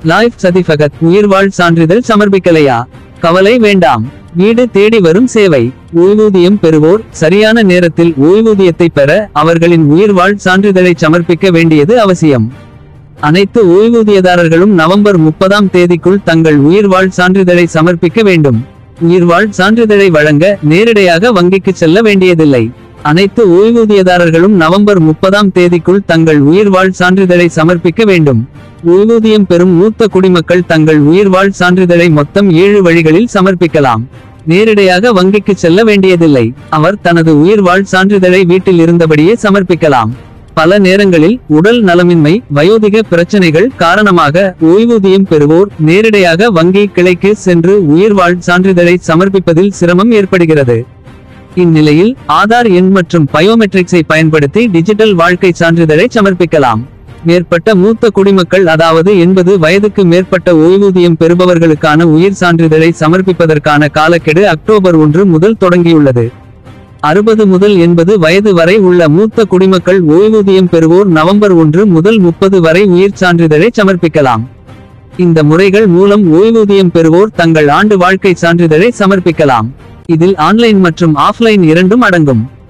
life certificate உயிர்வாழ் சான்றிதழ் சமர்ப்பிக்கலையா கவலை வேண்டாம் வீடு தேடி வரும் சேவை ஓய்வூதியம் பெறுவோர் சரியான நேரத்தில் ஓய்வூதியத்தை பெற அவர்களின் உயிர்வாழ் சான்றிதழை சமர்ப்பிக்க வேண்டியது அவசியம் அனைத்து ஓய்வூதியதாரர்களும் நவம்பர் முப்பதாம் தேதிக்குள் தங்கள் உயிர்வாழ் சான்றிதழை சமர்ப்பிக்க வேண்டும் உயிர்வாழ் சான்றிதழை வழங்க நேரடியாக வங்கிக்கு செல்ல வேண்டியதில்லை அனைத்து ஓய்வூதியதாரர்களும் நவம்பர் முப்பதாம் தேதிக்குள் தங்கள் உயிர்வாழ் சான்றிதழை சமர்ப்பிக்க வேண்டும் ஓய்வூதியம் பெறும் மூத்த குடிமக்கள் தங்கள் உயிர்வாழ் சான்றிதழை மொத்தம் ஏழு வழிகளில் சமர்ப்பிக்கலாம் நேரடியாக வங்கிக்கு செல்ல வேண்டியதில்லை அவர் தனது உயிர்வாழ் சான்றிதழை வீட்டில் இருந்தபடியே சமர்ப்பிக்கலாம் பல நேரங்களில் உடல் நலமின்மை வயோதிக பிரச்சனைகள் காரணமாக ஓய்வூதியம் பெறுவோர் நேரடியாக வங்கி கிளைக்கு சென்று உயிர்வாழ் சான்றிதழை சமர்ப்பிப்பதில் சிரமம் ஏற்படுகிறது இந்நிலையில் ஆதார் எண் மற்றும் பயோமெட்ரிக்ஸை பயன்படுத்தி டிஜிட்டல் வாழ்க்கை சான்றிதழை சமர்ப்பிக்கலாம் மேற்பட்ட மூத்த குடிமக்கள் அதாவது எண்பது வயதுக்கு மேற்பட்ட ஓய்வூதியம் பெறுபவர்களுக்கான உயிர் சான்றிதழை சமர்ப்பிப்பதற்கான காலக்கெடு அக்டோபர் ஒன்று முதல் தொடங்கியுள்ளது அறுபது முதல் எண்பது வயது வரை உள்ள மூத்த குடிமக்கள் ஓய்வூதியம் பெறுவோர் நவம்பர் ஒன்று முதல் முப்பது வரை உயிர் சான்றிதழை சமர்ப்பிக்கலாம் இந்த முறைகள் மூலம் ஓய்வூதியம் பெறுவோர் தங்கள் ஆண்டு வாழ்க்கை சான்றிதழை சமர்ப்பிக்கலாம் இதில் ஆன்லைன் மற்றும் ஆஃப்லைன் இரண்டும் அடங்கும்